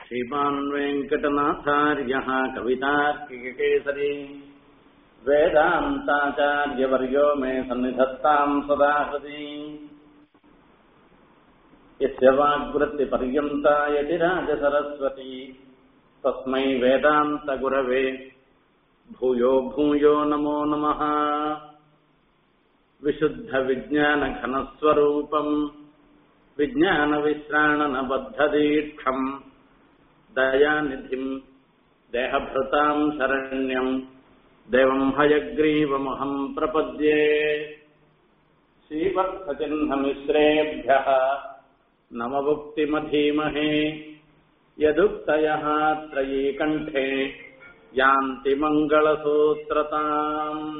श्रीमान् वेङ्कटनाथार्यः कवितार्किककेसरी वेदान्ताचार्यवर्यो मे सन्निधत्ताम् सदा हृदि यस्य वाग्वृत्तिपर्यन्ता यतिराजसरस्वती तस्मै वेदान्तगुरवे भूयो भूयो नमो नमः विशुद्धविज्ञानघनस्वरूपम् विज्ञानविश्राणनबद्धदीक्षम् दयानिधिम् देहभृताम् शरण्यम् देवम् हयग्रीवमहम् प्रपद्ये श्रीवत्सचिह्नमिश्रेभ्यः नमभुक्तिमधीमहे यदुक्तयः त्रयी कण्ठे यान्ति मङ्गलसूत्रताम्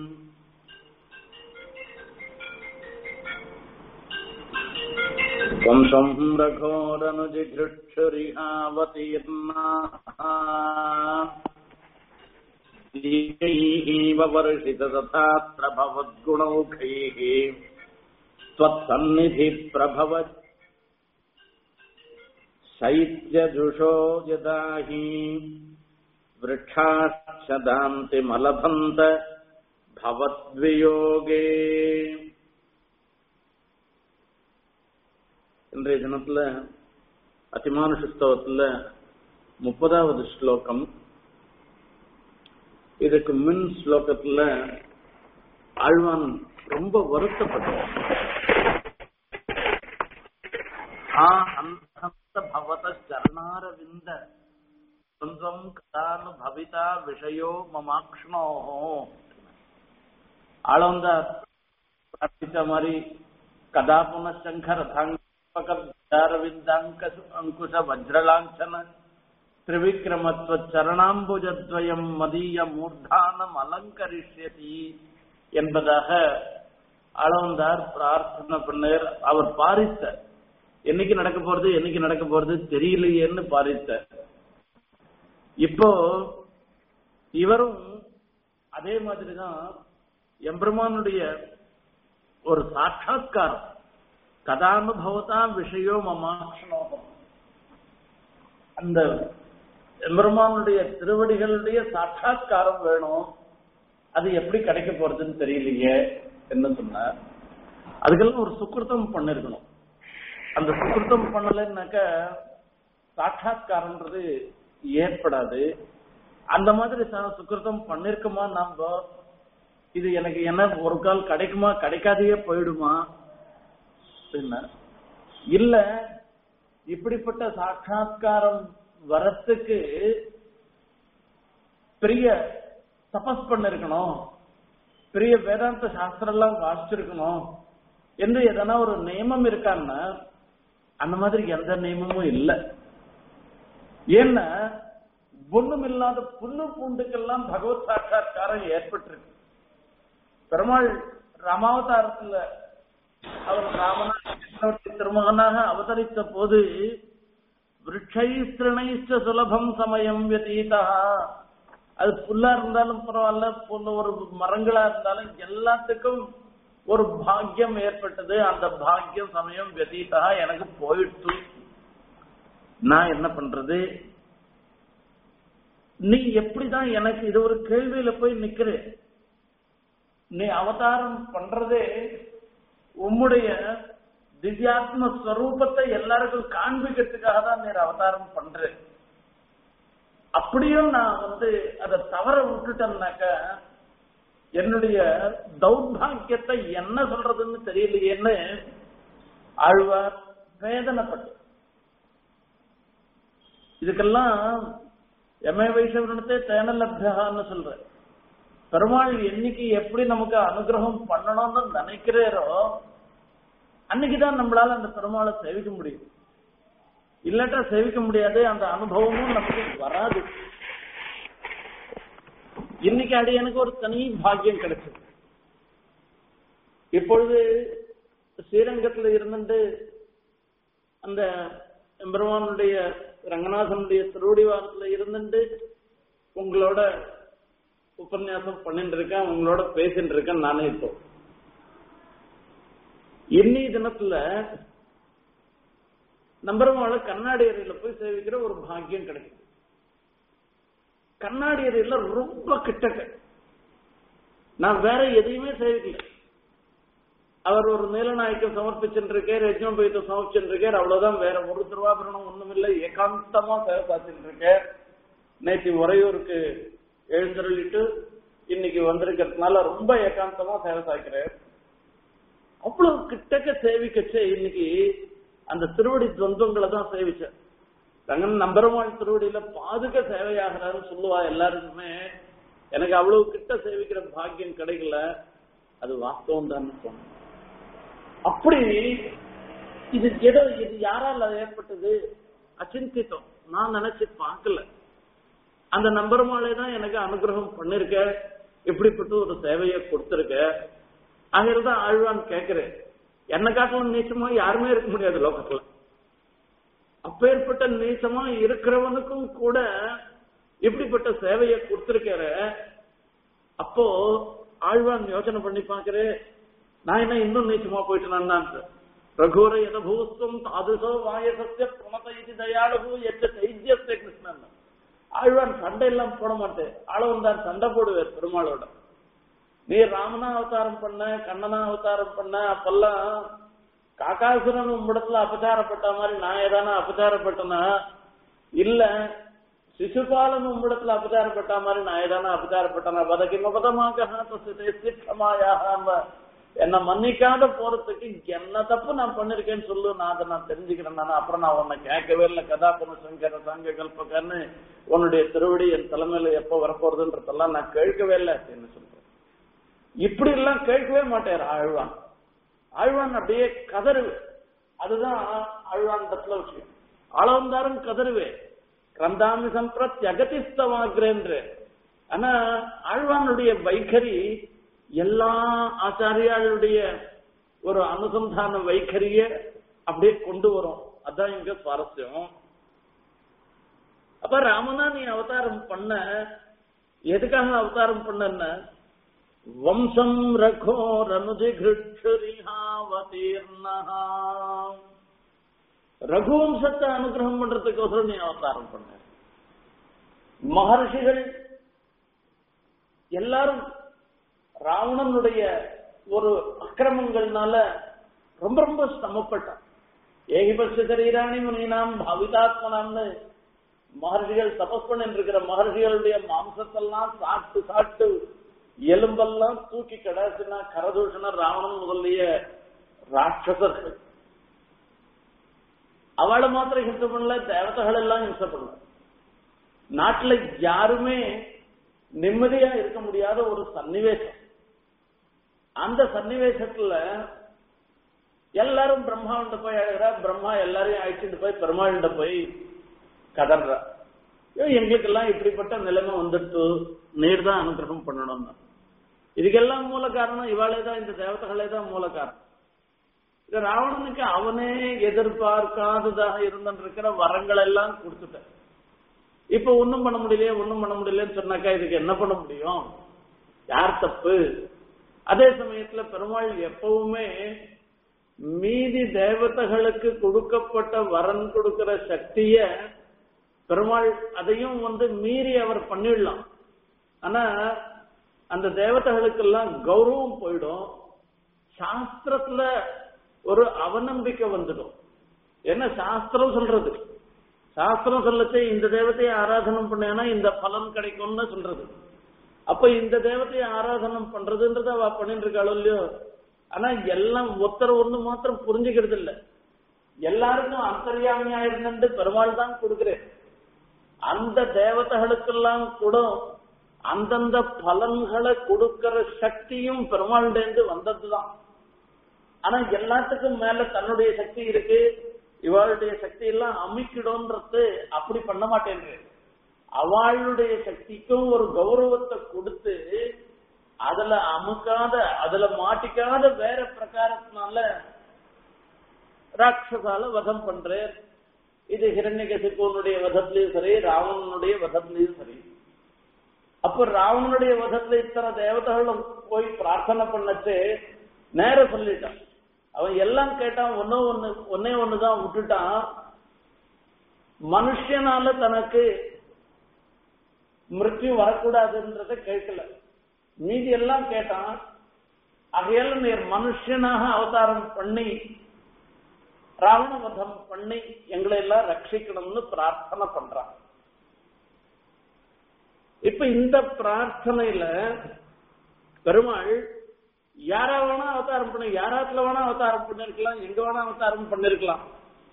वंशम् रघोरनुजिघृक्षुरिहावतीर्नाः वर्षित तथात्र भवद्गुणौखैः त्वत्सन्निधिप्रभव शैत्यजुषो यदा हि वृक्षाच्छदान्ति मलभन्त भवद्वियोगे இன்றைய தினத்துல அத்திமானுஷ ஸ்தவத்துல முப்பதாவது ஸ்லோகம் இதுக்கு மின் ஸ்லோகத்துல ஆழ்வான் ரொம்ப வருத்தப்பட்டார் பவத சரணாரவிந்த துன்பம் கதானு பவிதா விஷயோ மமாக்ஷ்ணோ ஆளவந்தார் பிரார்த்தித்த மாதிரி கதா புனசங்கர தாங்கரவிந்தாங்க அங்குஷ வஜ்ரலாஞ்சன திரிவிக்ரமத்வ சரணாம்புஜத்வயம் மதிய மூர்தானம் அலங்கரிஷ்யதி என்பதாக அளவந்தார் பிரார்த்தனை பண்ணார் அவர் பாரித்த என்னைக்கு நடக்க போறது என்னைக்கு நடக்க போறது தெரியலையேன்னு பாரித்த இப்போ இவரும் அதே மாதிரிதான் எம்பெருமானுடைய ஒரு சாட்சா்காரம் கதானுபவதா விஷயோ மமாக்ஷணோகம் அந்த எம்பெருமானுடைய திருவடிகளுடைய சாட்சா்காரம் வேணும் அது எப்படி கிடைக்க போறதுன்னு தெரியலையே என்ன சொன்னார் அதுக்கெல்லாம் ஒரு சுக்கிருத்தம் பண்ணிருக்கணும் அந்த சுக்கிருத்தம் பண்ணலைன்னாக்க சாட்சா்காரன்றது ஏற்படாது அந்த மாதிரி சுக்கிருத்தம் பண்ணிருக்கோமா நாம இது எனக்கு என்ன ஒரு கால் கிடைக்குமா கிடைக்காதையே போயிடுமா அப்படின்னா இல்ல இப்படிப்பட்ட சாட்சா்காரம் வரத்துக்கு பெரிய தபஸ் பண்ணிருக்கணும் பெரிய வேதாந்த சாஸ்திரம் எல்லாம் வாசிச்சிருக்கணும் என்று எதனா ஒரு நியமம் இருக்கான்னா அந்த மாதிரி எந்த நியமமும் இல்லை ஏன்னா ஒண்ணும் இல்லாத புல்லு பூண்டுக்கெல்லாம் பகவத் சாட்சா்காரம் ஏற்பட்டிருக்கு பெருமாள் ராமாவதாரத்துல அவர் ராமனாக திருமகனாக அவதரித்த போது விரட்சைஸ்திரணைச்ச சுலபம் சமயம் வியதீதா அது புல்லா இருந்தாலும் பரவாயில்ல புல்ல ஒரு மரங்களா இருந்தாலும் எல்லாத்துக்கும் ஒரு பாக்கியம் ஏற்பட்டது அந்த பாக்கியம் சமயம் வியதீதா எனக்கு போயிடுச்சு நான் என்ன பண்றது நீ எப்படிதான் எனக்கு இது ஒரு கேள்வியில போய் நிக்கிற நீ அவதாரம் பண்றதே உம்முடைய திவ்யாத்ம ஸ்வரூபத்தை எல்லாருக்கும் காண்பிக்கிறதுக்காக தான் நீர் அவதாரம் பண்ற அப்படியும் நான் வந்து அதை தவற விட்டுட்டேன்னாக்க என்னுடைய தௌர்பாகியத்தை என்ன சொல்றதுன்னு தெரியலையேன்னு ஆழ்வார் வேதனைப்பட்டு இதுக்கெல்லாம் எமய வைஷவனத்தை தேனலப்தகான்னு சொல்ற பெருமாள் என்னைக்கு எப்படி நமக்கு அனுகிரகம் பண்ணணும்னு நினைக்கிறேரோ அன்னைக்குதான் நம்மளால அந்த பெருமாளை சேவிக்க முடியும் இல்லாட்டா சேவிக்க முடியாது அந்த அனுபவமும் நமக்கு வராது இன்னைக்கு அடி எனக்கு ஒரு தனி பாக்கியம் கிடைச்சது இப்பொழுது ஸ்ரீரங்கத்துல இருந்துட்டு அந்த பெருமானுடைய ரங்கநாதனுடைய திருவடிவாரத்துல இருந்துட்டு உங்களோட உபன்யாசம் பண்ணிட்டு இருக்கேன் உங்களோட பேசிட்டு இருக்கேன் நானே இப்போ இன்னி தினத்துல நம்பருமாள கண்ணாடி அறையில போய் சேவிக்கிற ஒரு பாக்கியம் கிடைக்குது கண்ணாடி அறையில ரொம்ப கிட்டக்க நான் வேற எதையுமே சேவிக்கல அவர் ஒரு நீலநாயக்கம் சமர்ப்பிச்சுருக்கார் யஜ்னம் போயிட்டு சமர்ப்பிச்சுருக்கார் அவ்வளவுதான் வேற ஒரு திருவாபரணம் ஒண்ணும் இல்லை ஏகாந்தமா சேவை பார்த்துட்டு இருக்கார் நேற்று உறையூருக்கு எழுந்தருளிட்டு இன்னைக்கு வந்திருக்கிறதுனால ரொம்ப ஏகாந்தமா சேவை சாய்க்கிறார் அவ்வளவு கிட்டக்க சேவிக்கச்சே இன்னைக்கு அந்த திருவடி துவந்தங்களை தான் சேவிச்சேன் ரங்கன் நம்பருமாள் திருவடியில பாதுக சேவையாகிறாருன்னு சொல்லுவா எல்லாருக்குமே எனக்கு அவ்வளவு கிட்ட சேவிக்கிற பாக்கியம் கிடைக்கல அது வாஸ்தவம் தான் சொன்னேன் அப்படி இது எதோ இது யாரால ஏற்பட்டது அச்சிந்தித்தம் நான் நினைச்சு பார்க்கல அந்த நம்பருமாளே தான் எனக்கு அனுகிரகம் பண்ணிருக்க இப்படிப்பட்ட ஒரு சேவையை கொடுத்திருக்க தான் ஆழ்வான் கேட்கிறேன் என்ன காட்டிலும் நீச்சமா யாருமே இருக்க முடியாது லோகத்துல அப்பேற்பட்ட நீச்சமா இருக்கிறவனுக்கும் கூட இப்படிப்பட்ட சேவையை கொடுத்திருக்கிற அப்போ ஆழ்வான் யோசனை பண்ணி பாக்குறேன் நான் என்ன இன்னும் நீச்சமா போயிட்டு ரகுர எத பூஸ்துவம் தாதுசோ வாயசத்திய பிரமத இது தயாளு எச்ச தைத்தியத்தை கிருஷ்ணன் ஆழ்வான் சண்டை எல்லாம் போட மாட்டேன் ஆளவந்தார் சண்டை போடுவார் பெருமாளோட நீ ராமனா அவதாரம் பண்ண கண்ணனா அவதாரம் பண்ண அப்பெல்லாம் காக்காசுரன் உம்மிடத்துல அபச்சாரப்பட்ட மாதிரி நான் ஏதானா அபச்சாரப்பட்டனா இல்ல சிசுபாலன் உம்மிடத்துல அபச்சாரப்பட்ட மாதிரி நான் ஏதானா அபச்சாரப்பட்டனா வதக்கி மபதமாக சித்தமாயாக என்ன மன்னிக்காத போறதுக்கு என்ன தப்பு நான் பண்ணிருக்கேன்னு சொல்லு நான் அதை நான் தெரிஞ்சுக்கிறேன் நான் அப்புறம் நான் உன்னை கேட்கவே இல்லை கதாபுன சங்கர சங்க கல்பகன்னு உன்னுடைய திருவடி என் தலைமையில எப்ப வரப்போறதுன்றதெல்லாம் நான் கேட்கவே இல்லை அப்படின்னு சொல்றேன் இப்படி எல்லாம் கேட்கவே மாட்டேன் ஆழ்வான் ஆழ்வான் அப்படியே கதறுவே அதுதான் ஆழ்வான் விஷயம் அளவந்தாரும் கதறுவே கிரந்தாமி சம்பிரத் அகதிஸ்தவாகிறேன்று ஆனா ஆழ்வானுடைய வைகரி எல்லா ஆச்சாரியாளுடைய ஒரு அனுசந்தான வைகரிய அப்படியே கொண்டு வரும் அதான் இங்க சுவாரஸ்யம் அப்ப ராமனா நீ அவதாரம் பண்ண எதுக்காக அவதாரம் பண்ண வம்சம் ரகோரனுஜிகிருட்சுரிஹாவதீர்ணா ரகுவம்சத்தை அனுகிரகம் பண்றதுக்கோசரம் நீ அவதாரம் பண்ண மகர்ஷிகள் எல்லாரும் ராவணனுடைய ஒரு அக்கிரமங்கள்னால ரொம்ப ரொம்ப சிரமப்பட்டான் ஏகிபட்ச சரீராணி முனினாம் பாவிதாத்மனாம்னு மகர்ஷிகள் தபஸ் பண்ணிட்டு இருக்கிற மகர்ஷிகளுடைய மாம்சத்தெல்லாம் சாப்பிட்டு சாப்பிட்டு எலும்பெல்லாம் தூக்கி கடாசினா கரதூஷண ராவணன் முதலிய ராட்சசர்கள் அவளை மாத்திரம் ஹிம்சை பண்ணல தேவதைகள் எல்லாம் ஹிம்சை பண்ணல நாட்டுல யாருமே நிம்மதியா இருக்க முடியாத ஒரு சன்னிவேசம் அந்த சன்னிவேசத்துல எல்லாரும் பிரம்மாவிட்ட போய் அழகிறா பிரம்மா எல்லாரையும் அழைச்சிட்டு போய் பெருமாள்கிட்ட போய் கதறா எங்களுக்கெல்லாம் இப்படிப்பட்ட நிலைமை வந்துட்டு நீர் தான் அனுகிரகம் பண்ணணும் இதுக்கெல்லாம் மூல காரணம் இவாளே தான் இந்த தேவதைகளே தான் மூல காரணம் இது ராவணனுக்கு அவனே எதிர்பார்க்காததாக இருந்திருக்கிற வரங்கள் எல்லாம் கொடுத்துட்ட இப்ப ஒண்ணும் பண்ண முடியலையே ஒண்ணும் பண்ண முடியலன்னு சொன்னாக்கா இதுக்கு என்ன பண்ண முடியும் யார் தப்பு அதே சமயத்துல பெருமாள் எப்பவுமே மீதி தேவதைகளுக்கு கொடுக்கப்பட்ட வரன் கொடுக்கிற சக்திய பெருமாள் அதையும் வந்து மீறி அவர் பண்ணிடலாம் ஆனா அந்த தேவதைகளுக்கெல்லாம் கௌரவம் போயிடும் சாஸ்திரத்துல ஒரு அவநம்பிக்கை வந்துடும் என்ன சாஸ்திரம் சொல்றது சாஸ்திரம் சொல்லச்சே இந்த தேவத்தையை ஆராதனம் பண்ணேன்னா இந்த பலன் கிடைக்கும்னு சொல்றது அப்ப இந்த தேவத்தையை ஆராதனம் பண்றதுன்றத அவ பண்ணிட்டு இருக்காளோ இல்லையோ ஆனா எல்லாம் ஒருத்தர் ஒண்ணு மாத்திரம் புரிஞ்சுக்கிறது இல்ல எல்லாருக்கும் அந்தரியாமையா இருந்து பெருமாள் தான் கொடுக்கிறேன் அந்த தேவதைகளுக்கெல்லாம் கூட அந்தந்த பலன்களை கொடுக்கிற சக்தியும் பெருமாள்டேந்து வந்ததுதான் ஆனா எல்லாத்துக்கும் மேல தன்னுடைய சக்தி இருக்கு இவளுடைய சக்தி எல்லாம் அமைக்கிடும்ன்றது அப்படி பண்ண மாட்டேன் அவளுடைய சக்திக்கும் ஒரு கௌரவத்தை கொடுத்து அதுல அமுக்காத அதுல மாட்டிக்காத வேற பிரகாரத்தினால ராட்சசால வதம் பண்றேன் இது ஹிரண்யகசிப்புவனுடைய வதத்திலையும் சரி ராவணனுடைய வதத்திலையும் சரி அப்ப ராவணனுடைய வதத்துல இத்தனை தேவதைகளும் போய் பிரார்த்தனை பண்ணச்சு நேர சொல்லிட்டான் அவன் எல்லாம் கேட்டான் ஒன்னோ ஒண்ணு ஒன்னே ஒண்ணுதான் விட்டுட்டான் மனுஷனால தனக்கு மிருத்யு வரக்கூடாதுன்றத கேட்கல மீதி எல்லாம் கேட்டான் ஆகையால நீர் மனுஷனாக அவதாரம் பண்ணி ராவண வதம் பண்ணி எங்களை எல்லாம் ரட்சிக்கணும்னு பிரார்த்தனை பண்றான் இப்ப இந்த பிரார்த்தனையில பெருமாள் யாரா வேணா அவதாரம் பண்ண யாராத்துல வேணா அவதாரம் பண்ணிருக்கலாம் எங்க வேணா அவதாரம் பண்ணிருக்கலாம்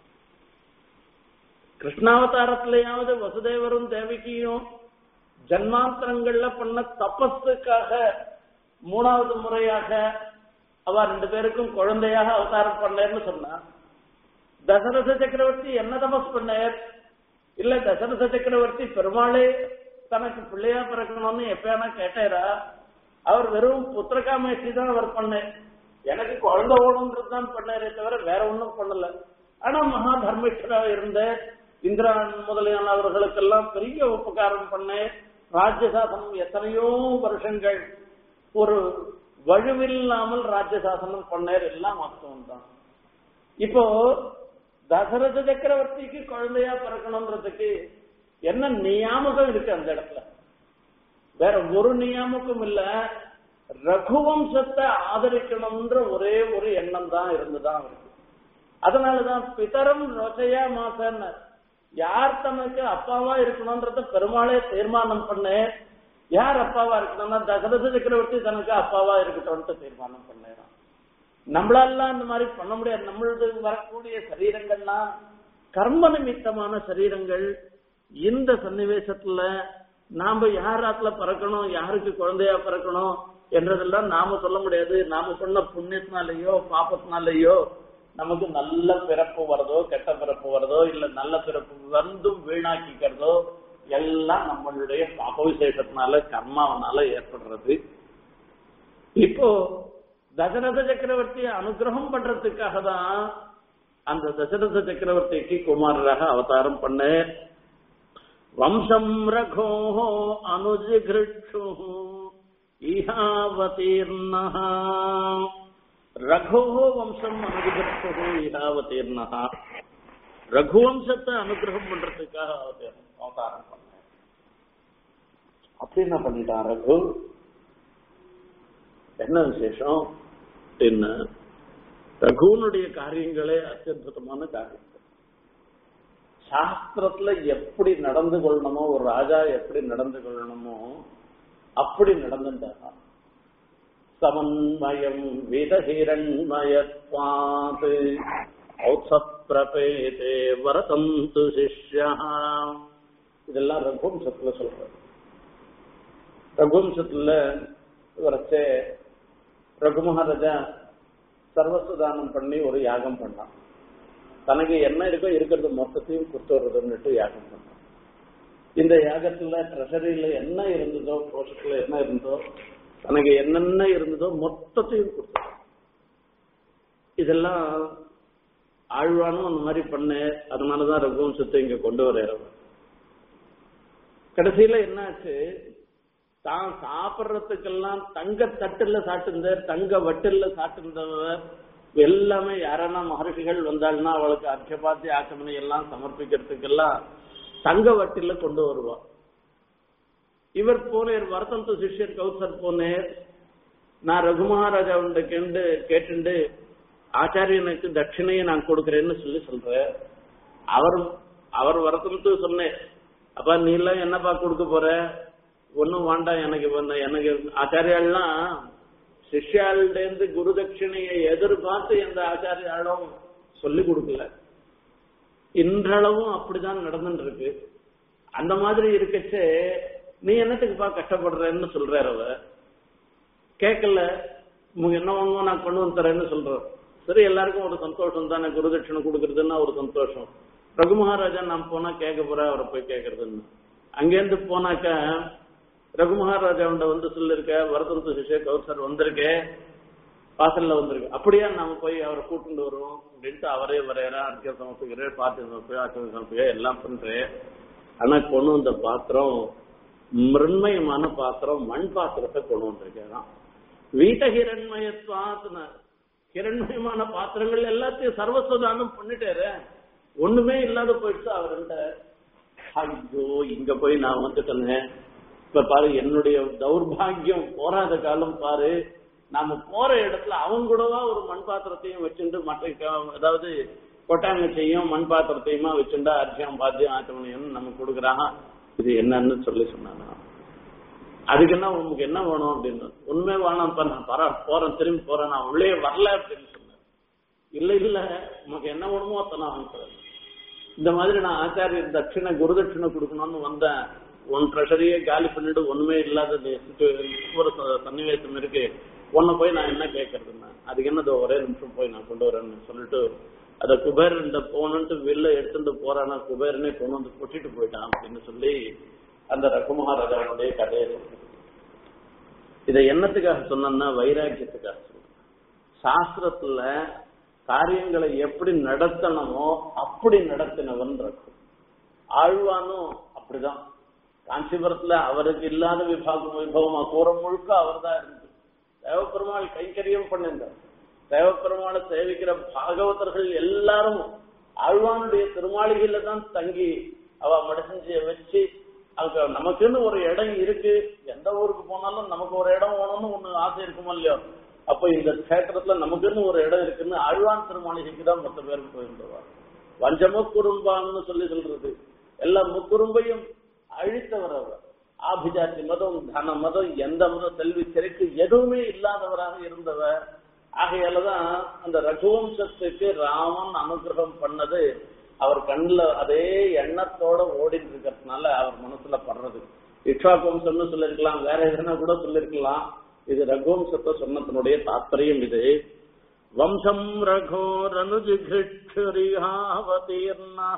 கிருஷ்ணாவதாரத்திலேயாவது வசுதேவரும் தேவகியும் ஜன்மாந்தரங்கள்ல பண்ண தபஸுக்காக மூணாவது முறையாக அவ ரெண்டு பேருக்கும் குழந்தையாக அவதாரம் பண்ணேன்னு சொன்னா தசரத சக்கரவர்த்தி என்ன தபஸ் பண்ணார் இல்ல தசரத சக்கரவர்த்தி பெருமாளே தனக்கு பிள்ளையா பிறக்கணும்னு எப்பயானா கேட்டாரா அவர் வெறும் புத்திரகாமேசி தான் அவர் பண்ணேன் எனக்கு குழந்தை ஓடுன்றது தான் பண்ணாரே தவிர வேற ஒண்ணும் பண்ணல ஆனா மகா தர்மிஷ்டரா இருந்த இந்திரான் முதலியான அவர்களுக்கெல்லாம் பெரிய உபகாரம் பண்ணேன் ராஜ்யசாசனம் எத்தனையோ வருஷங்கள் ஒரு வலுவில்லாமல் ராஜ்யசாசனம் பண்ணார் எல்லாம் வாஸ்தவம் தான் இப்போ தசரத சக்கரவர்த்திக்கு குழந்தையா பிறக்கணும்ன்றதுக்கு என்ன நியாமகம் இருக்கு அந்த இடத்துல வேற ஒரு நியாமகம் இல்ல ரகுவம்சத்தை ஆதரிக்கணும்ன்ற ஒரே ஒரு எண்ணம் தான் இருந்துதான் இருக்கு அதனாலதான் பிதரம் ரொசையா மாசன்னு யார் தனக்கு அப்பாவா இருக்கணும்ன்றத பெருமாளே தீர்மானம் பண்ண யார் அப்பாவா இருக்கணும்னா தசரத சக்கரவர்த்தி தனக்கு அப்பாவா இருக்கட்டும்னு தீர்மானம் பண்ணேன் நம்மளாலாம் இந்த மாதிரி பண்ண முடியாது நம்மளது வரக்கூடிய சரீரங்கள்லாம் கர்ம நிமித்தமான சரீரங்கள் இந்த சன்னிவேசத்துல நாம யாராத்துல பிறக்கணும் யாருக்கு குழந்தையா பிறக்கணும் என்றதெல்லாம் நாம சொல்ல முடியாது நாம சொன்ன புண்ணியத்தினாலேயோ பாப்பத்தினாலேயோ நமக்கு நல்ல பிறப்பு வருதோ கெட்ட பிறப்பு வருதோ இல்ல நல்ல பிறப்பு வந்தும் வீணாக்கிக்கிறதோ எல்லாம் நம்மளுடைய பாப விசேஷத்தினால கர்மாவனால ஏற்படுறது இப்போ தசரத சக்கரவர்த்தியை அனுகிரகம் பண்றதுக்காக தான் அந்த தசரத சக்கரவர்த்திக்கு குமாரராக அவதாரம் பண்ண வம்சம் ரகோ அனுஜிகிருட்சு இஹாவதீர்ண ரகோ வம்சம் அனுகிருட்சு இஹாவதீர்ண ரகுவம்சத்தை அனுகிரகம் பண்றதுக்காக அவதாரம் பண்ண அப்படி என்ன பண்ணிட்டான் ரகு என்ன விசேஷம் அப்படின்னு ரகுனுடைய காரியங்களே அத்தியுதமான காரியம் சாஸ்திரத்துல எப்படி நடந்து கொள்ளணுமோ ஒரு ராஜா எப்படி நடந்து கொள்ளணுமோ அப்படி நடந்துட்டாரா சமன்மயம் விதஹிரண்மயத்வாத் ஔசப்பிரபேதே வரதம் து சிஷ்யா இதெல்லாம் ரகுவம்சத்துல சொல்றது ரகுவம்சத்துல வரைச்சே ரகு மகாராஜா சர்வஸ்வதானம் பண்ணி ஒரு யாகம் பண்ணான் தனக்கு என்ன இருக்கோ இருக்கிறது மொத்தத்தையும் கொடுத்துறதுன்னுட்டு யாகம் பண்ணான் இந்த யாகத்துல ட்ரெஷரியில என்ன இருந்ததோ கோஷத்துல என்ன இருந்ததோ தனக்கு என்னென்ன இருந்ததோ மொத்தத்தையும் கொடுத்தார் இதெல்லாம் ஆழ்வானும் அந்த மாதிரி பண்ணு அதனாலதான் ரகுவம்சத்தை இங்க கொண்டு வர்றவர் கடைசியில என்னாச்சு தான் சாப்பிடுறதுக்கெல்லாம் தங்க தட்டுல சாப்பிட்டிருந்தார் தங்க வட்டில சாப்பிட்டிருந்தவர் எல்லாமே யாரானா மகர்ஷிகள் வந்தாள்னா அவளுக்கு அர்ச்சபாத்தி ஆச்சமனை எல்லாம் சமர்ப்பிக்கிறதுக்கெல்லாம் தங்க வட்டில கொண்டு வருவா இவர் போனேர் வரதந்த சிஷ்யர் கௌசர் போனேர் நான் ரகுமகாராஜா உண்ட கேண்டு கேட்டுண்டு ஆச்சாரியனுக்கு தட்சிணையை நான் கொடுக்கறேன்னு சொல்லி சொல்றேன் அவர் அவர் வரதந்து சொன்னேன் அப்ப நீ எல்லாம் என்னப்பா கொடுக்க போற ஒன்னும் வேண்டாம் எனக்கு வந்து- எனக்கு ஆச்சாரியாலாம் சிஷ்யாளிடேந்து குரு தட்சிணையை எதிர்பார்த்து எந்த ஆச்சாரியாலும் சொல்லி கொடுக்கல இன்றளவும் அப்படிதான் நடந்துட்டு இருக்கு அந்த மாதிரி இருக்கச்சே நீ என்னத்துக்குப்பா கஷ்டப்படுறேன்னு சொல்றாரு அவ கேட்கல உங்க என்ன வாங்குவோ நான் கொண்டு வந்து தரேன்னு சொல்றோம் சரி எல்லாருக்கும் ஒரு சந்தோஷம் தானே குரு தட்சிணை கொடுக்கறதுன்னா ஒரு சந்தோஷம் ரகு மகாராஜா நான் போனா கேட்க போறேன் அவரை போய் கேட்கறதுன்னு அங்கேருந்து போனாக்க ரகு மகாராஜாவுண்ட வந்து சொல்லிருக்க வரதந்த சிஷ்ய கௌசர் வந்திருக்கே வாசல்ல வந்திருக்கு அப்படியா நாம போய் அவரை கூட்டிட்டு வருவோம் அப்படின்ட்டு அவரே வரையறா அர்க்க சமர்ப்பிக்கிறேன் பாத்திரம் சமர்ப்பிக்க அர்ச்சனை சமர்ப்பிக்க எல்லாம் பண்றேன் ஆனா கொண்டு வந்த பாத்திரம் மிருண்மயமான பாத்திரம் மண் பாத்திரத்தை கொண்டு வந்திருக்கேன் வீட்ட ஹிரண்மயத்வாத்ன ஹிரண்மயமான பாத்திரங்கள் எல்லாத்தையும் சர்வஸ்வதானம் பண்ணிட்டாரு ஒண்ணுமே இல்லாத போயிடுச்சு அவர்கிட்ட ஐயோ இங்க போய் நான் வந்துட்டேனே இப்ப பாரு என்னுடைய தௌர்பாகியம் போராத காலம் பாரு நாம போற இடத்துல அவங்க கூடவா ஒரு மண் பாத்திரத்தையும் வச்சுட்டு மற்ற க- அதாவது கொட்டாங்கச்சையும் மண் பாத்திரத்தையுமா வச்சுட்டா அர்த்தியம் பாத்தியம் ஆச்சமணியம் நமக்கு கொடுக்குறாங்க இது என்னன்னு சொல்லி சொன்னாங்க அதுக்கு என்ன உனக்கு என்ன வேணும் அப்படின்னு உண்மை வேணாம்ப்பா நான் பர போறேன் திரும்பி போறேன் நான் உள்ளே வரல அப்படின்னு சொன்னேன் இல்ல இல்ல உனக்கு என்ன வேணுமோ அத்தனை வாங்கிக்கிறேன் இந்த மாதிரி நான் ஆச்சாரியர் தட்சிணை குரு தட்சிணை கொடுக்கணும்னு வந்தேன் உன் ட்ரெஷரியே காலி பண்ணிட்டு ஒண்ணுமே இல்லாத situ- ஒரு ச- சன்னிவேசம் இருக்கு உன்னை போய் நான் என்ன கேட்கறதுன்னா அதுக்கு என்னது ஒரே நிமிஷம் போய் நான் கொண்டு வரேன்னு சொல்லிட்டு அத குபேரன் போனன்ட்டு வெளில எடுத்துட்டு போறானா குபேரனே கொண்டு வந்து கொட்டிட்டு போயிட்டான் அப்படின்னு சொல்லி அந்த ரகுமகாராஜாவுடைய கதையை சொல்றேன் இதை என்னத்துக்காக சொன்னேன்னா வைராக்கியத்துக்காக சொல்றேன் சாஸ்திரத்துல காரியங்களை எப்படி நடத்தணுமோ அப்படி நடத்தினவன் ரகு ஆழ்வானும் அப்படிதான் காஞ்சிபுரத்துல அவருக்கு இல்லாத விபாகம் வைபவமா கூறம் முழுக்க அவர் தான் இருந்தது தேவப்பெருமாள் கைங்கரியம் பண்ணிருந்தார் தேவப்பெருமாளை சேவிக்கிற பாகவதர்கள் எல்லாரும் ஆழ்வானுடைய திருமாளிகையில தான் தங்கி அவ மடிசஞ்சிய வச்சு அங்க நமக்குன்னு ஒரு இடம் இருக்கு எந்த ஊருக்கு போனாலும் நமக்கு ஒரு இடம் வேணும்னு ஒண்ணு ஆசை இருக்குமோ இல்லையோ அப்ப இந்த கஷேத்திரத்துல நமக்குன்னு ஒரு இடம் இருக்குன்னு ஆழ்வான் திருமாளிகைக்கு தான் மொத்த பேரும் போயிருந்தவர் வஞ்சம குறும்பான்னு சொல்லி சொல்றது எல்லா முக்குறும்பையும் அழித்தவர் அவர் ஆபிஜாத்தி மதம் தன மதம் எந்த மதம் செல்வி சிறைக்கு எதுவுமே இல்லாதவராக இருந்தவர் ஆகையாலதான் அந்த ரகுவம்சத்துக்கு ராமன் அனுகிரகம் பண்ணது அவர் கண்ணுல அதே எண்ணத்தோட ஓடிட்டு இருக்கிறதுனால அவர் மனசுல படுறது இக்ஷாகுவம்சம்னு சொல்லிருக்கலாம் வேற எதுனா கூட சொல்லிருக்கலாம் இது ரகுவம்சத்தை சொன்னதனுடைய தாற்பயம் இது வம்சம் ரகோரனுஜிகிருஷ்ணரிஹாவதீர்ணா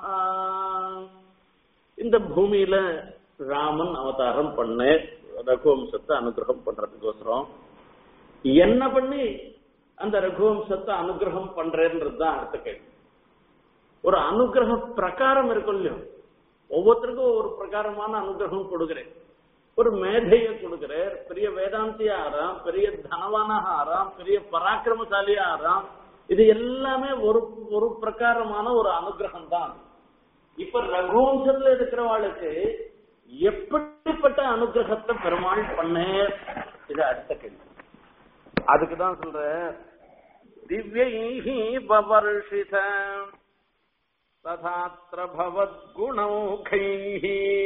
இந்த பூமியில ராமன் அவதாரம் பண்ண ரகுவம்சத்தை அனுகிரகம் பண்றதுக்கோசரம் என்ன பண்ணி அந்த ரகுவம்சத்தை அனுகிரகம் பண்றேன்றதுதான் அடுத்த கேள்வி ஒரு அனுகிரக பிரகாரம் இருக்கும் இல்லையோ ஒவ்வொருத்தருக்கும் ஒரு பிரகாரமான அனுகிரகம் கொடுக்கிறேன் ஒரு மேதைய கொடுக்கிறார் பெரிய வேதாந்தியா ஆறாம் பெரிய தனவானாக ஆறாம் பெரிய பராக்கிரமசாலியா ஆறாம் இது எல்லாமே ஒரு ஒரு பிரகாரமான ஒரு அனுகிரகம் தான் இப்ப ரகுவம்சத்துல இருக்கிறவாளுக்கு எப்படிப்பட்ட அனுகிரகத்தை பெருமாள் பண்ண இது அடுத்த கேள்வி அதுக்குதான் சொல்ற திவ்யைஹி பவர்ஷித ததாத்திர பவத்குணௌகைः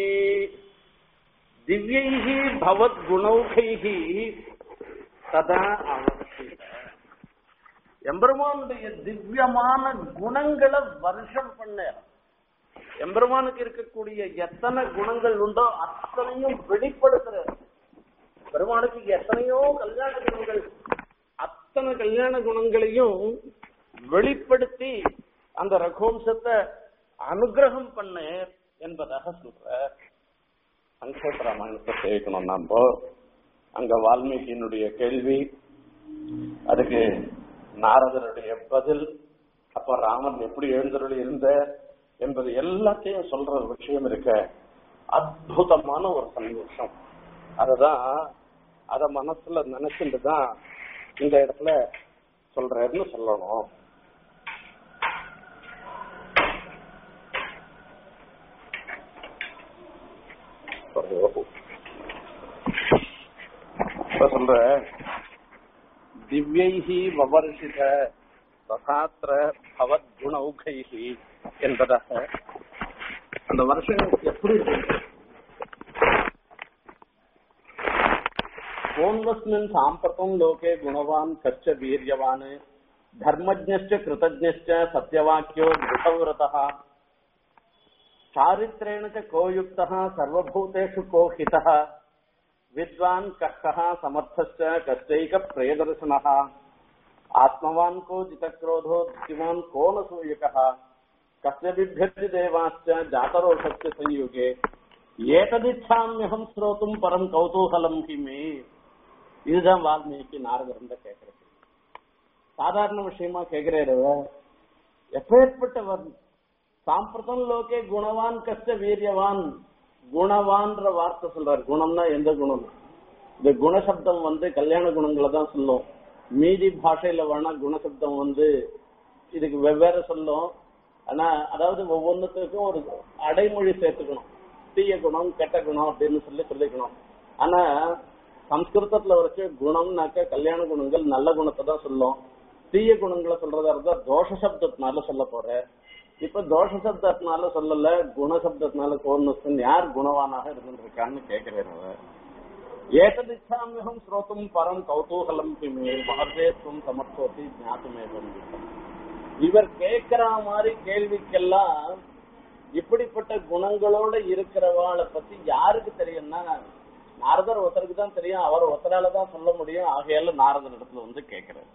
திவ்யைः பவத்குணௌகைः ததா அவர்ஷித எம்பெருமானுடைய திவ்யமான குணங்களை வருஷம் பண்ண எம்பெருமானுக்கு இருக்கக்கூடிய எத்தனை குணங்கள் உண்டோ அத்தனையும் வெளிப்படுத்துற பெருமானுக்கு எத்தனையோ கல்யாண குணங்கள் அத்தனை கல்யாண குணங்களையும் வெளிப்படுத்தி அந்த ரகுவம்சத்தை அனுகிரகம் பண்ண என்பதாக சொல்ற சங்கேத ராமாயணத்தை கேட்கணும் நாம அங்க வால்மீகியினுடைய கேள்வி அதுக்கு நாரதருடைய பதில் அப்ப ராமன் எப்படி எழுந்தருளி இருந்த என்பது எல்லாத்தையும் சொல்ற ஒரு விஷயம் இருக்க அற்புதமான ஒரு சந்தோஷம் அததான் அத மனசுல நினைச்சுட்டு தான் இந்த இடத்துல சொல்றேன்னு சொல்லணும் இப்ப சொல்ற திவ்யைஹி வவர்ஷித தசாத்திர பவத் குணௌகைஹி என்பதாக அந்த வருஷம் எப்படி இருக்கு கோன்வஸ்மின் சாம்பிரதம் லோகே குணவான் கச்ச வீரியவான் धर्मज्ञश्च कृतज्ञश्च सत्यवाक्यो धृतव्रतः चारित्रेण च को युक्तः सर्वभूतेषु को हितः विद्वान् कः कः समर्थश्च कश्चैकप्रियदर्शनः आत्मवान् को जितक्रोधो धृतिवान् को न सूयकः कस्य बिभ्यति देवाश्च जातरोषस्य संयुगे ஏததிச்சாமியகம் ஸ்ரோத்தும் பரம் கௌதூகலம் ஹி மே இதுதான் வால்மீகி நாரதரண்ட கேட்கறது சாதாரண விஷயமா கேட்கிறாரு எப்பேற்பட்டவர் சாம்பிரதம் லோகே குணவான் கஷ்ட வீரியவான் குணவான்ற வார்த்தை சொல்றாரு குணம்னா எந்த குணம் இந்த குணசப்தம் வந்து கல்யாண குணங்களை தான் சொல்லும் மீதி பாஷையில வேணா குணசப்தம் வந்து இதுக்கு வெவ்வேறு சொல்லும் ஆனா அதாவது ஒவ்வொன்றுத்துக்கும் ஒரு அடைமொழி சேர்த்துக்கணும் தீய குணம் கெட்ட குணம் அப்படின்னு சொல்லி சொல்லிக்கணும் ஆனா சம்ஸ்கிருதத்துல வரைக்கும் குணம்னாக்க கல்யாண குணங்கள் நல்ல குணத்தை தான் சொல்லும் தீய குணங்களை சொல்றதா இருந்தா தோஷ சப்தத்தினால சொல்ல போற இப்ப தோஷ சப்தத்தினால சொல்லல குண சப்தத்தினால கோர்னஸ்தன் யார் குணவானாக இருந்திருக்கான்னு கேட்கிறேன் அவர் ஏததிச்சாமியம் ஸ்ரோத்தும் பரம் கௌதூகலம் பிமே மகர்வேத்துவம் சமர்த்தோத்தி ஞாத்துமேவம் இவர் கேட்கிற மாதிரி கேள்விக்கெல்லாம் இப்படிப்பட்ட குணங்களோட இருக்கிறவாளை பத்தி யாருக்கு தெரியும்னா நாரதர் ஒருத்தருக்கு தான் தெரியும் அவர் ஒருத்தரால தான் சொல்ல முடியும் ஆகையால நாரதர் இடத்துல வந்து கேட்கிறார்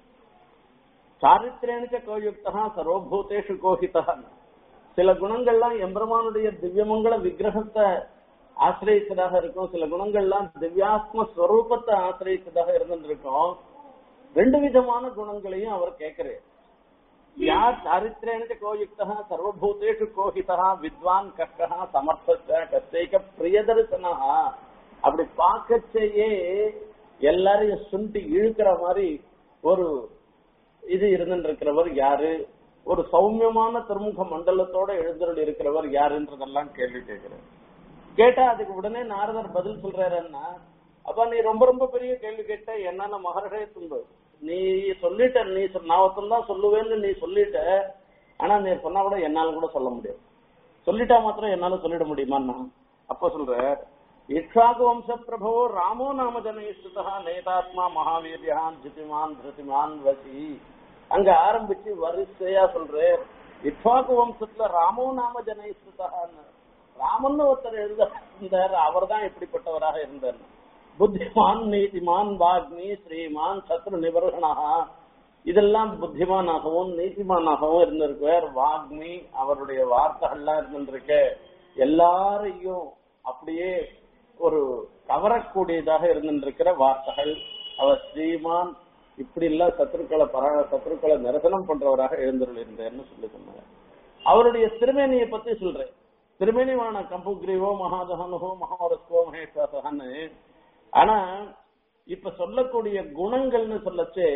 சாரித்திரேனுக்க கோயுக்தா சர்வபூதேஷு கோஹிதா சில குணங்கள்லாம் எம்பெருமானுடைய திவ்யமங்கள விக்கிரகத்தை ஆசிரியத்ததாக இருக்கும் சில குணங்கள்லாம் திவ்யாத்ம ஸ்வரூபத்தை ஆசிரியத்ததாக இருந்திருக்கும் ரெண்டு விதமான குணங்களையும் அவர் கேட்கிறார் யார் சாரித்திரேன கோயுக்தா சர்வபூதேஷு கோஹிதா வித்வான் கஷ்டா சமர்த்த கஷ்டைக பிரியதர்சனா அப்படி பார்க்கச்சேயே எல்லாரையும் சுண்டி இழுக்கிற மாதிரி ஒரு இது இருந்துட்டு இருக்கிறவர் யாரு ஒரு சௌமியமான திருமுக மண்டலத்தோட எழுந்தருள் இருக்கிறவர் யாருன்றதெல்லாம் கேள்வி கேட்கிறார் கேட்டா அதுக்கு உடனே நாரதர் பதில் சொல்றாருன்னா அப்ப நீ ரொம்ப ரொம்ப பெரிய கேள்வி கேட்ட என்னன்னா மகர்ஷே துன்பு நீ சொல்லிட்ட நீ சொல்- நான் ஒருத்தன் தான் சொல்லுவேன்னு நீ சொல்லிட்ட ஆனா நீ சொன்னா கூட என்னால கூட சொல்ல முடியாது சொல்லிட்டா மாத்திரம் என்னால சொல்லிட முடியுமான்னா அப்ப சொல்ற இக்ஷாகு வம்ச பிரபோ ராமோ நாம ஜனயுஷ்டா நேதாத்மா மகாவீரியான் ஜிதிமான் திருதிமான் வசி அங்க ஆரம்பிச்சு வரிசையா சொல்ற இக்ஷாகு வம்சத்துல ராமோ நாம ஜனயுஷ்டான்னு ராமன் ஒருத்தர் எழுத இருந்தார் அவர் தான் இப்படிப்பட்டவராக இருந்தார் புத்திமான் நீதிமான் வாக்மி ஸ்ரீமான் சத்ரு நிபர்கணா இதெல்லாம் புத்திமானாகவும் நீதிமானாகவும் இருந்திருக்கார் வாக்மி அவருடைய வார்த்தைகள்லாம் இருந்திருக்கு எல்லாரையும் அப்படியே ஒரு கவரக்கூடியதாக இருந்திருக்கிற வார்த்தைகள் அவர் ஸ்ரீமான் இப்படி எல்லாம் சத்ருக்களை பரா சத்ருக்களை நிரசனம் பண்றவராக எழுந்தருள் இருந்தேன்னு சொல்லி சொன்னார் அவருடைய திருமேனியை பத்தி சொல்றேன் திருமேனிவான கம்புக்ரீவோ மகாதகனுகோ மகாரஸ்கோ மகேஸ்வரன்னு ஆனா இப்ப சொல்லக்கூடிய குணங்கள்னு சொல்லச்சு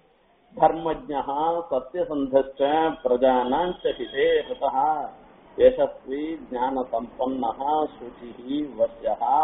தர்மஜா சத்தியசந்தச்ச பிரஜானாஞ்ச ஹிதே ஹிதா யசஸ்வி ஞான சம்பன்னா சுச்சி வசியா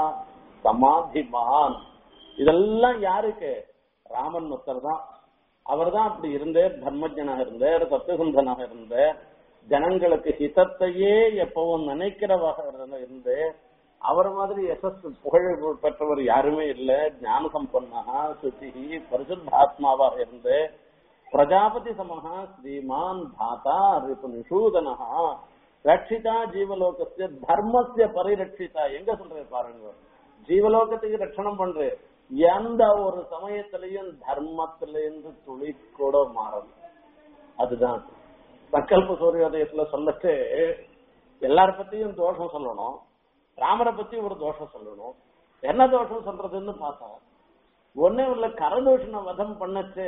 சமாதிமான் இதெல்லாம் யாருக்கு ராமன் ஒருத்தர் தான் அவர் தான் அப்படி இருந்தார் தர்மஜனாக இருந்தார் சத்தியசந்தனாக இருந்தார் ஜனங்களுக்கு ஹிதத்தையே எப்பவும் நினைக்கிறவாக இருந்து அவர் மாதிரி எசஸ் புகழ் பெற்றவர் யாருமே இல்ல ஞான சம்பன்னா சுச்சி பரிசுத்தாத்மாவாக இருந்து பிரஜாபதி சமஹா ஸ்ரீமான் தாத்தா ரிபு நிஷூதனஹா ரட்சிதா ஜீவலோகஸ்ய தர்மஸ்ய பரிரட்சிதா எங்க சொல்றது பாருங்க ஜீவலோகத்துக்கு ரட்சணம் பண்ற எந்த ஒரு சமயத்திலையும் தர்மத்திலிருந்து துளி கூட மாறல அதுதான் சங்கல்ப சூரியோதயத்துல சொல்லச்சு எல்லார பத்தியும் தோஷம் சொல்லணும் ராமரை பத்தி ஒரு தோஷம் சொல்லணும் என்ன தோஷம் சொல்றதுன்னு பார்த்தா ஒன்னே உள்ள கரதோஷனை வதம் பண்ணச்சு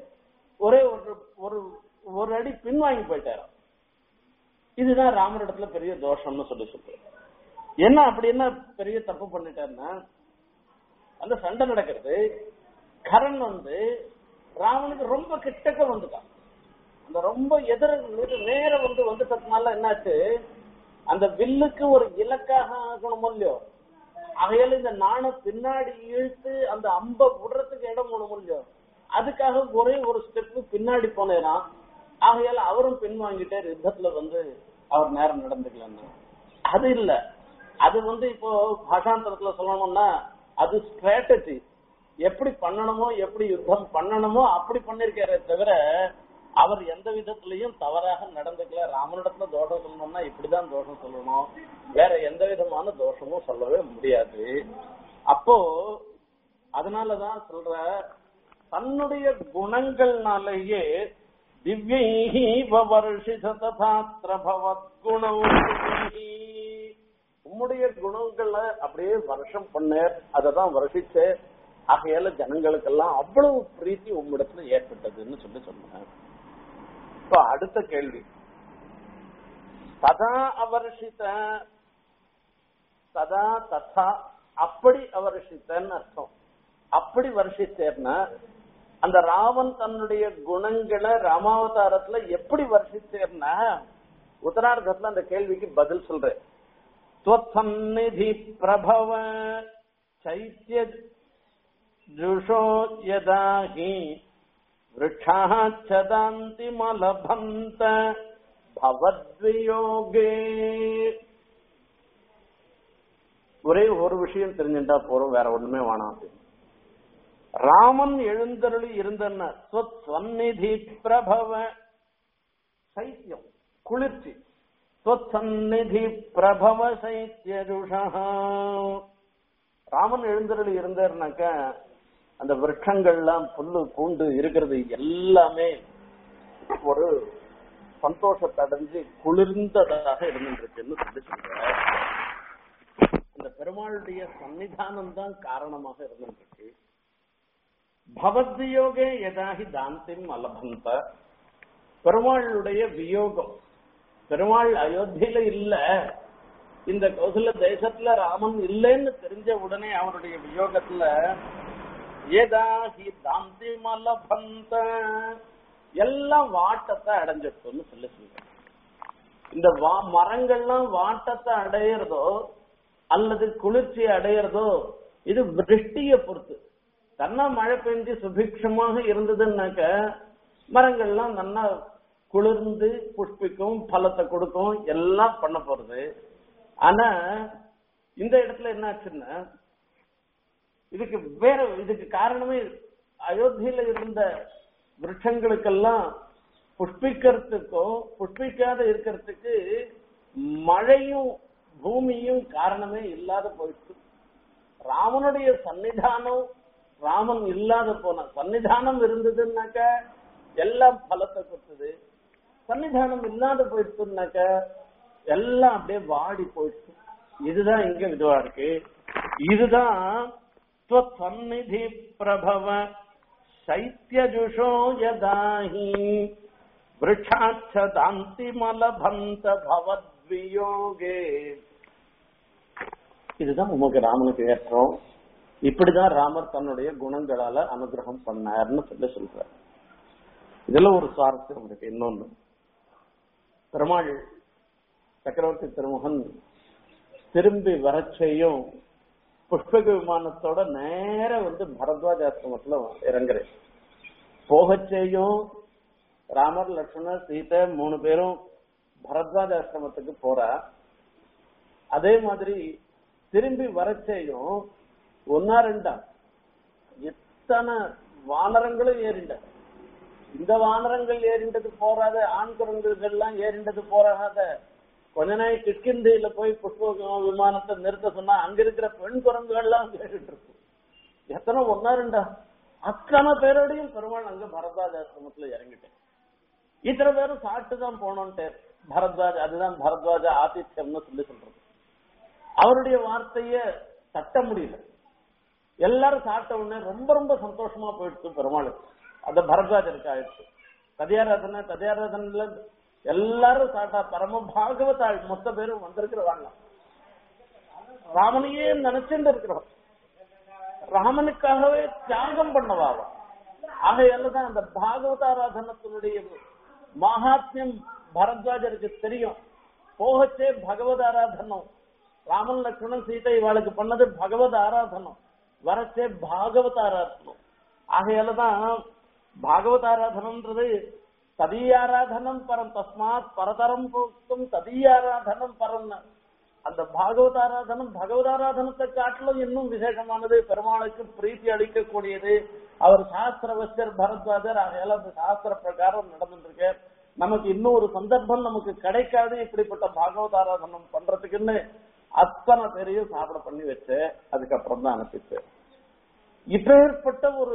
ஒரே ஒரு ஒரு ஒரு அடி பின்வாங்கி போயிட்டாராம் இதுதான் ராமரிடத்துல பெரிய தோஷம்னு சொல்லி சொல்றேன் என்ன அப்படி என்ன பெரிய தப்பு பண்ணிட்டாருன்னா அந்த சண்டை நடக்கிறது கரண் வந்து ராவனுக்கு ரொம்ப கிட்டக்க வந்துட்டான் அந்த ரொம்ப எதிர நேர வந்து வந்துட்டதுனால என்னாச்சு அந்த வில்லுக்கு ஒரு இலக்காக ஆகணும் இல்லையோ ஆகையால இந்த நாணை பின்னாடி இழுத்து அந்த அம்ப விடுறதுக்கு இடம் வேணும் இல்லையோ அதுக்காக ஒரே ஒரு ஸ்டெப் பின்னாடி போனேராம் ஆகையால அவரும் பின்வாங்கிட்டே யுத்தத்துல வந்து அவர் நேரம் நடந்துக்கலன்னு அது இல்ல அது வந்து இப்போ பாஷாந்தரத்துல சொல்லணும்னா அது ஸ்ட்ராட்டஜி எப்படி பண்ணணுமோ எப்படி யுத்தம் பண்ணணுமோ அப்படி பண்ணிருக்காரே தவிர அவர் எந்த விதத்திலையும் தவறாக நடந்துக்கல ராமனிடத்துல தோஷம் சொல்லணும்னா இப்படிதான் தோஷம் சொல்லணும் வேற எந்த விதமான தோஷமும் சொல்லவே முடியாது அப்போ அதனாலதான் சொல்ற தன்னுடைய குணங்கள்னாலேயே திவ்யைஹி வருஷித ததாத்திர பவத்குணம் உம்முடைய குணங்களை அப்படியே வருஷம் பண்ணேர் அததான் வருஷிச்ச ஆகையால ஜனங்களுக்கெல்லாம் அவ்வளவு பிரீத்தி உம்மிடத்துல ஏற்பட்டதுன்னு சொல்லி சொன்னார் இப்ப அடுத்த கேள்வி ததா அவர்ஷித ததா ததா அப்படி அவர்ஷித்தன்னு அர்த்தம் அப்படி வருஷித்தேர்னா அந்த ராவன் தன்னுடைய குணங்களை ராமாவதாரத்துல எப்படி வருஷித்தேர்னா உத்தரார்த்தத்துல அந்த கேள்விக்கு பதில் சொல்றேன் त्वत्सन्निधि प्रभव चैत्य जुषो यदा हि वृक्षाः छदान्तिमलभन्त भवद्वियोगे ஒரே ஒரு விஷயம் தெரிஞ்சுட்டா போறோம் வேற ஒண்ணுமே வேணாம் அப்படின்னு. ராமன் எழுந்தருளி இருந்தன ஸ்வன்னிதி பிரபவ சைத்தியம் குளிர்ச்சி ஸ்வன்னிதி பிரபவ சைத்தியருஷா ராமன் எழுந்தருளி இருந்தாருனாக்க அந்த விருட்சங்கள்லாம் புல்லு பூண்டு இருக்கிறது எல்லாமே ஒரு சந்தோஷத்தை அடைஞ்சு குளிர்ந்ததாக இருந்துருக்குன்னு சொல்லி சொல்ற அந்த பெருமாளுடைய சன்னிதானம் தான் காரணமாக இருந்துருக்கு பவத்யோகே எதாகி தாந்திம் அலபந்த பெருமாளுடைய வியோகம் பெருமாள் அயோத்தியில இல்ல இந்த கௌசல தேசத்துல ராமன் இல்லைன்னு தெரிஞ்ச உடனே அவருடைய வியோகத்துல ஏதாகி தாந்திம் அலபந்த எல்லாம் வாட்டத்தை அடைஞ்சிட்டோம்னு சொல்லி சொல்றேன் இந்த வா மரங்கள்லாம் வாட்டத்தை அடையிறதோ அல்லது குளிர்ச்சி அடையிறதோ இது விருஷ்டிய பொறுத்து தன்னா மழை பெஞ்சு சுபிக்ஷமாக இருந்ததுன்னாக்க மரங்கள்லாம் நல்லா குளிர்ந்து புஷ்பிக்கும் பலத்தை கொடுக்கும் எல்லாம் பண்ண போறது ஆனா இந்த இடத்துல என்ன ஆச்சுன்னா இதுக்கு வேற இதுக்கு காரணமே அயோத்தியில இருந்த விருட்சங்களுக்கெல்லாம் புஷ்பிக்கிறதுக்கும் புஷ்பிக்காத இருக்கிறதுக்கு மழையும் பூமியும் காரணமே இல்லாத போயிடுச்சு ராமனுடைய சன்னிதானம் ராமன் இல்லாத போன சன்னிதானம் இருந்ததுன்னாக்க எல்லாம் பலத்தை கொடுத்தது சன்னிதானம் இல்லாத போயிடுச்சுனாக்க எல்லாம் அப்படியே வாடி போயிடுச்சு இதுதான் இங்க இதுவா இருக்கு இதுதான் சந்நிதி பிரபவ சைத்தியஜுஷோ யதாஹி விருட்சாட்சதாந்திமலபந்த பவத்வியோகே இதுதான் உமக்கு ராமனுக்கு ஏற்றம் இப்படிதான் ராமர் தன்னுடைய குணங்களால அனுகிரகம் பண்ணார்னு சொல்லி சொல்றார் இதுல ஒரு சுவாரஸ்யம் இருக்கு இன்னொன்னு பெருமாள் சக்கரவர்த்தி திருமகன் திரும்பி வரச்சையும் புஷ்பக விமானத்தோட நேர வந்து பரத்வாஜ ஆசிரமத்துல இறங்குறேன் போகச்சேயும் ராமர் லட்சுமணர் சீதை மூணு பேரும் பரத்வாஜ ஆசிரமத்துக்கு போறா அதே மாதிரி திரும்பி வரச்சேயும் ஒன்னா ரெண்டா எத்தனை வானரங்களும் ஏறிண்ட இந்த வானரங்கள் ஏறிண்டது போறாத ஆண் குரங்குகள் எல்லாம் ஏறிண்டது போறாத கொஞ்ச நாள் கிஷ்கிந்தையில போய் புஷ்ப விமானத்தை நிறுத்த சொன்னா அங்க இருக்கிற பெண் குரங்குகள் எல்லாம் ஏறிட்டு இருக்கும் எத்தனை ஒன்னா ரெண்டா அத்தனை பேரோடையும் பெருமாள் அங்க பரத்வாஜ ஆசிரமத்துல இறங்கிட்டேன் இத்தனை பேரும் சாப்பிட்டு தான் போனோன்ட்டு பரத்வாஜ் அதுதான் பரத்வாஜ ஆதித்யம்னு சொல்லி சொல்றது அவருடைய வார்த்தைய தட்ட முடியல எல்லாரும் சாப்பிட்ட உடனே ரொம்ப ரொம்ப சந்தோஷமா போயிடுச்சு பெருமாளுக்கு அந்த பரத்வாஜருக்கு ஆயிடுச்சு கதியாராதனை கதியாராதனைல எல்லாரும் சாப்பிட்டா பரம பாகவதாள் மொத்த பேரும் வந்திருக்கிறவாங்க ராமனையே நினைச்சுட்டு இருக்கிறோம் ராமனுக்காகவே தியாகம் பண்ணவாவா ஆகையால தான் அந்த பாகவதாராதனத்தினுடைய மகாத்மியம் பரத்வாஜருக்கு தெரியும் போகச்சே பகவத் ஆராதனம் ராமன் லக்ஷ்மணன் சீதை இவாளுக்கு பண்ணது பகவத் ஆராதனம் வரச்சே பாகவத ஆராதனம் ஆகையாலதான் பாகவத் ஆராதனம்ன்றது ததீயாராதனம் பரம் தஸ்மாத் பரதரம் போக்கும் ததீயாராதனம் பரம் அந்த பாகவத் ஆராதனம் பகவத் ஆராதனத்தை காட்டிலும் இன்னும் விசேஷமானது பெருமாளுக்கு பிரீத்தி அளிக்கக்கூடியது அவர் சாஸ்திர வச்சர் பரத்வாஜர் ஆகையால அந்த சாஸ்திர பிரகாரம் நடந்துட்டு நமக்கு இன்னும் ஒரு சந்தர்ப்பம் நமக்கு கிடைக்காது இப்படிப்பட்ட பாகவத் ஆராதனம் பண்றதுக்குன்னு அத்தனை பேரையும் சாப்பிட பண்ணி வச்சு அதுக்கப்புறம் தான் அனுப்பிச்சு இப்பேற்பட்ட ஒரு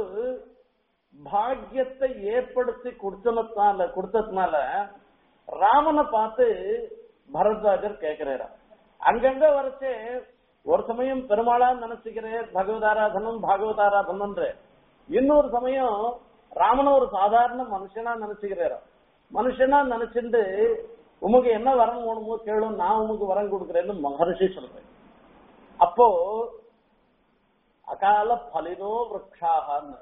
பாக்கியத்தை ஏற்படுத்தி கொடுத்தனால கொடுத்ததுனால ராமனை பார்த்து பரத்வாஜர் கேட்கிறாரா அங்கங்க வரைச்சு ஒரு சமயம் பெருமாளா நினைச்சுக்கிறேன் பகவதாராதனம் பாகவதாராதனம்ன்ற இன்னொரு சமயம் ராமனை ஒரு சாதாரண மனுஷனா நினைச்சுக்கிறாரா மனுஷனா நினைச்சுட்டு உமக்கு என்ன வரம் வேணுமோ கேளும் நான் உமக்கு வரம் கொடுக்கிறேன்னு மகர்ஷி சொல்றேன் அப்போ அகால பலினோ விரக்ஷாகன்னு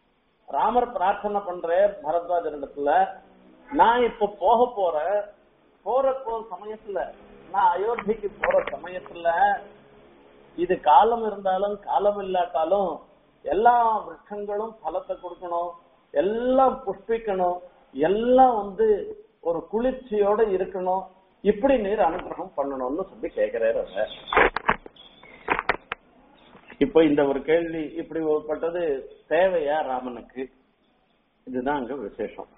ராமர் பிரார்த்தனை பண்ற பரத்வாஜரிடத்துல நான் இப்ப போக போறேன் போற போ சமயத்துல நான் அயோத்திக்கு போற சமயத்துல இது காலம் இருந்தாலும் காலம் இல்லாட்டாலும் எல்லா விருட்சங்களும் பலத்தை கொடுக்கணும் எல்லாம் புஷ்பிக்கணும் எல்லாம் வந்து ஒரு குளிர்ச்சியோட இருக்கணும் இப்படி நீர் அனுகிரகம் பண்ணணும்னு சொல்லி கேட்கிறாரு அவர் இப்ப இந்த ஒரு கேள்வி இப்படி ஒருப்பட்டது தேவையா ராமனுக்கு இதுதான் அங்க விசேஷம்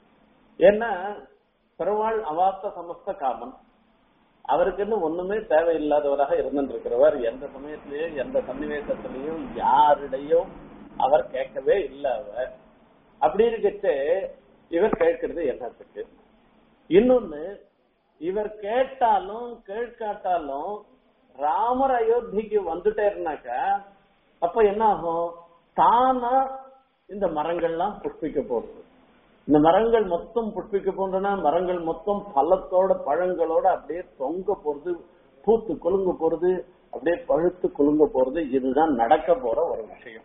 ஏன்னா பெருமாள் அவார்த்த சமஸ்த காமன் அவருக்குன்னு ஒண்ணுமே தேவையில்லாதவராக இருந்திருக்கிறவர் எந்த சமயத்திலயும் எந்த சன்னிவேசத்திலையும் யாரிடையும் அவர் கேட்கவே இல்லை அவர் அப்படி இருக்கச்சு இவர் கேட்கறது என்னத்துக்கு இன்னொன்னு இவர் கேட்டாலும் கேட்காட்டாலும் ராமர் அயோத்திக்கு வந்துட்டேருனாக்கா அப்ப என்ன ஆகும் தானா இந்த மரங்கள்லாம் புஷ்பிக்க போகுது இந்த மரங்கள் மொத்தம் புஷ்பிக்க போன்றன மரங்கள் மொத்தம் பழத்தோட பழங்களோட அப்படியே தொங்க போறது பூத்து குலுங்க போறது அப்படியே பழுத்து குலுங்க போறது இதுதான் நடக்க போற ஒரு விஷயம்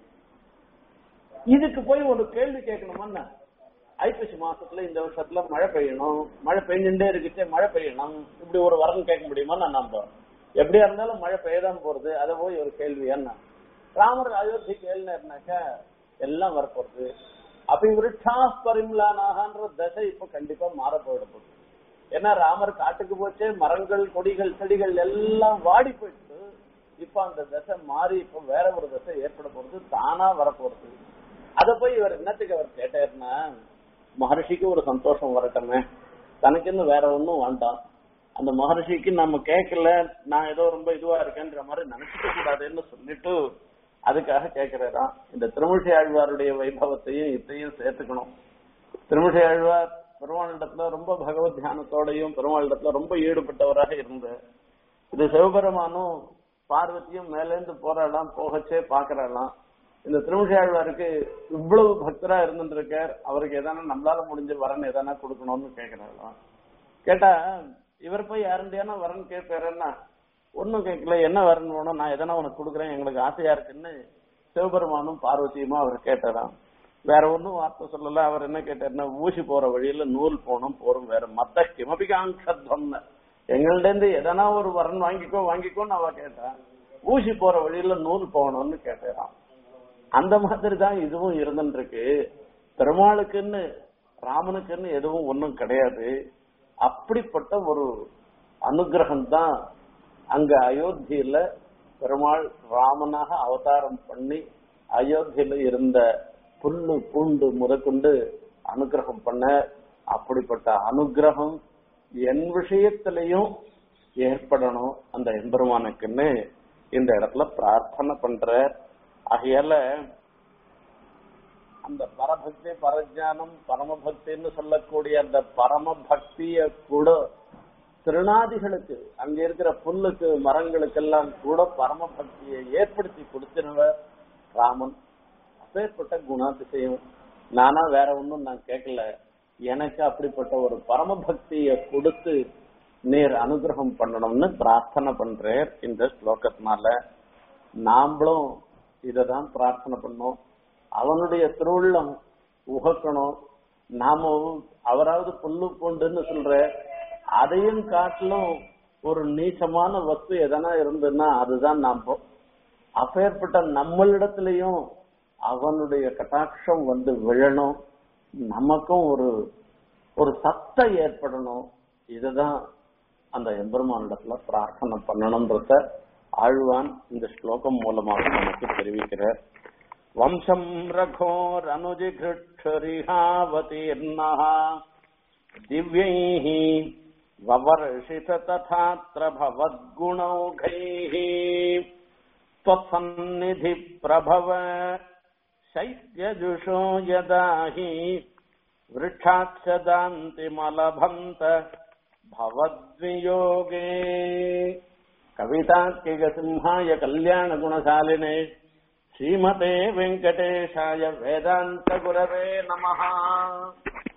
இதுக்கு போய் ஒரு கேள்வி கேட்கணுமா ஐப்பசி மாசத்துல இந்த வருஷத்துல மழை பெய்யணும் மழை பெய்ஞ்சுட்டே இருக்குச்சே மழை பெய்யணும் இப்படி ஒரு வரன் கேட்க முடியுமா நான் நம்ப எப்படியா இருந்தாலும் மழை பெய்யதான் போறது அதை போய் ஒரு கேள்வி என்ன ராமர் அயோத்திக்கு ஏழினாக்கா எல்லாம் வரப்போறது அப்ப விருட்சா பரிமலானாகன்ற தசை இப்ப கண்டிப்பா மாற போயிட போகுது ஏன்னா ராமர் காட்டுக்கு போச்சே மரங்கள் கொடிகள் செடிகள் எல்லாம் வாடி போயிட்டு இப்ப அந்த தசை மாறி இப்ப வேற ஒரு தசை ஏற்பட போறது தானா வரப்போறது அத போய் இவர் என்னத்துக்கு அவர் கேட்டாருன்னா மகர்ஷிக்கு ஒரு சந்தோஷம் வரட்டுமே தனக்கு இன்னும் வேற ஒண்ணும் வேண்டாம் அந்த மகர்ஷிக்கு நம்ம கேட்கல நான் ஏதோ ரொம்ப இதுவா இருக்கேன்ற மாதிரி நினைச்சுக்க கூடாதுன்னு சொல்லிட்டு அதுக்காக கேட்கிறாராம் இந்த திருமிழி ஆழ்வாருடைய வைபவத்தையும் இத்தையும் சேர்த்துக்கணும் திருமிழி ஆழ்வார் பெருமாளிடத்துல ரொம்ப பகவத் தியானத்தோடையும் பெருமாளிடத்துல ரொம்ப ஈடுபட்டவராக இருந்த இது சிவபெருமானும் பார்வதியும் மேலேந்து போராடலாம் போகச்சே பாக்குறாளாம் இந்த திருமிழி ஆழ்வாருக்கு இவ்வளவு பக்தரா இருந்துட்டு இருக்கார் அவருக்கு எதானா நம்மளால முடிஞ்ச வரன் எதானா கொடுக்கணும்னு கேக்குறாங்களாம் கேட்டா இவர் போய் யாருண்டியான வரன் கேட்பாருன்னா ஒன்னும் கேட்கல என்ன வரன் வேணும் நான் எதனா உனக்கு கொடுக்குறேன் எங்களுக்கு ஆசையா இருக்குன்னு சிவபெருமானும் பார்வதியுமா அவர் கேட்டாராம் வேற ஒன்னும் வார்த்தை சொல்லல அவர் என்ன கேட்டாருன்னா ஊசி போற வழியில நூல் போகணும் போறோம் வேற மத்த கிமபி காங்கத்வம் எங்கள்ட்ட இருந்து எதனா ஒரு வரன் வாங்கிக்கோ வாங்கிக்கோன்னு அவ கேட்டா ஊசி போற வழியில நூல் போகணும்னு கேட்டாராம் அந்த மாதிரி தான் இதுவும் இருந்துருக்கு பெருமாளுக்குன்னு ராமனுக்குன்னு எதுவும் ஒன்றும் கிடையாது அப்படிப்பட்ட ஒரு அனுகிரகம் தான் அங்க அயோத்தியில பெருமாள் ராமனாக அவதாரம் பண்ணி அயோத்தியில இருந்த புல்லு பூண்டு முதற்கொண்டு அனுகிரகம் பண்ண அப்படிப்பட்ட அனுகிரகம் என் விஷயத்திலையும் ஏற்படணும் அந்த எம்பெருமானுக்குன்னு இந்த இடத்துல பிரார்த்தனை பண்ற ஆகையால அந்த பரபக்தி பரஜானம் பரமபக்தின்னு சொல்லக்கூடிய அந்த பரம பக்திய கூட திருநாதிகளுக்கு அங்க இருக்கிற புல்லுக்கு மரங்களுக்கெல்லாம் கூட பரம பக்தியை ஏற்படுத்தி கொடுத்தினவர் ராமன் அப்பேற்பட்ட குணாதிசயம் நானா வேற ஒன்னும் நான் கேட்கல எனக்கு அப்படிப்பட்ட ஒரு பரம பக்தியை கொடுத்து நீர் அனுகிரகம் பண்ணணும்னு பிரார்த்தனை பண்றேன் இந்த ஸ்லோகத்தினால நாமளும் இததான் பிரார்த்தனை பண்ணோம் அவனுடைய திருவுள்ளம் உகக்கணும் நாம அவராவது புல்லு பூண்டுன்னு சொல்ற அதையும் காட்டிலும் ஒரு நீச்சமான வஸ்து எதனா இருந்ததுன்னா அதுதான் நாம அப்பேற்பட்ட நம்மளிடத்திலையும் அவனுடைய கட்டாட்சம் வந்து விழணும் நமக்கும் ஒரு ஒரு சத்தை ஏற்படணும் இதுதான் அந்த எம்பெருமானிடத்துல பிரார்த்தனை பண்ணணும்ன்றத ஆழ்வான் இந்த ஸ்லோகம் மூலமாக நமக்கு தெரிவிக்கிறார் வம்சம் ரகோர் அனுஜிகிருட்சரிஹாவதீர்ணா திவ்யைः வவர்ஷித ததாத்ர பவத்குணௌகைः त्वत्सन्निधि प्रभव शैत्यजुषो यदा हि वृक्षाक्षदान्तिमलभन्त भवद्वियोगे कवितार्किकसिंहाय कल्याणगुणशालिने श्रीमते वेङ्कटेशाय वेदान्तगुरवे नमः